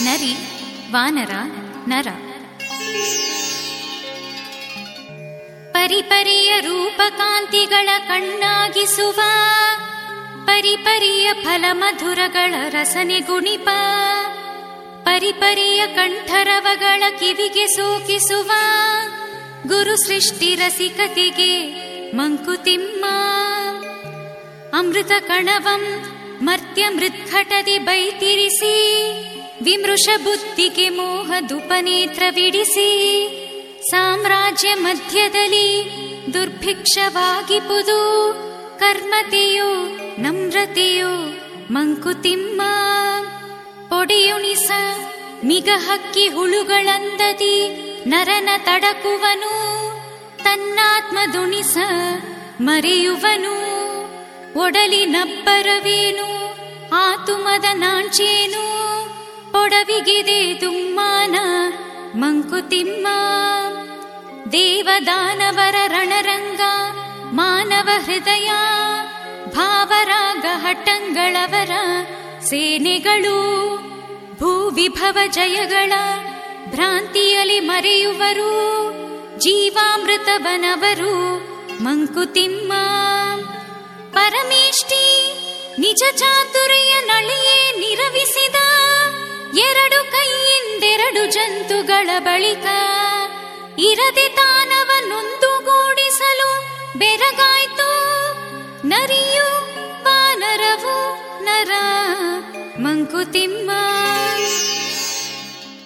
ನರಿ ವಾನರ ನರ ಪರಿಪರಿಯ ರೂಪಕಾಂತಿಗಳ ಕಣ್ಣಾಗಿಸುವ ಪರಿಪರಿಯ ಫಲ ಮಧುರಗಳ ರಸನೆ ಗುಣಿಪ ಪರಿಪರಿಯ ಕಂಠರವಗಳ ಕಿವಿಗೆ ಸೋಕಿಸುವ ಗುರು ಸೃಷ್ಟಿ ರಸಿಕತೆಗೆ ಮಂಕುತಿಮ್ಮ ಅಮೃತ ಕಣವಂ ಮರ್ತ್ಯ ಮೃದ್ಘಟದಿ ಬೈತಿರಿಸಿ ವಿಮೃಷ ಬುದ್ಧಿಗೆ ಮೋಹ ದುಪನೇತ್ರವಿಡಿಸಿ ಸಾಮ್ರಾಜ್ಯ ಮಧ್ಯದಲ್ಲಿ ದುರ್ಭಿಕ್ಷವಾಗಿಪುದು ಕರ್ಮತೆಯೋ ನಮ್ರತೆಯೋ ಮಂಕುತಿಮ್ಮ ಪೊಡೆಯುಣಿಸ ಮಿಗ ಹಕ್ಕಿ ಹುಳುಗಳಂದದಿ ನರನ ತಡಕುವನು ತನ್ನಾತ್ಮದುಣಿಸ ಮರೆಯುವನು ಒಡಲಿನಬ್ಬರವೇನು ಆತುಮದ ನಾಂಚೇನು ಪೊಡವಿಗಿದೆ ದುಮ್ಮಾನ ಮಂಕುತಿಮ್ಮ ದೇವದಾನವರ ರಣರಂಗ ಮಾನವ ಹೃದಯ ಭಾವರಾಗ ಹಟ್ಟಂಗಳವರ ಸೇನೆಗಳು ಭೂವಿಭವ ಜಯಗಳ ಭ್ರಾಂತಿಯಲ್ಲಿ ಮರೆಯುವರು ಜೀವಾಮೃತವನವರು ಮಂಕುತಿಮ್ಮ ಪರಮೇಷ್ಠಿ ನಿಜ ಚಾತುರ್ಯ ನಳಿಯೇ ನಿರವಿಸಿದ ಎರಡು ಕೈಯಿಂದೆರಡು ಜಂತುಗಳ ಬಳಿಕ ಇರದೆ ತಾನವನೊಂದುಗೂಡಿಸಲು ಬೆರಗಾಯ್ತು ನರಿಯು ವಾನರವು ನರ ಮಂಕುತಿಮ್ಮ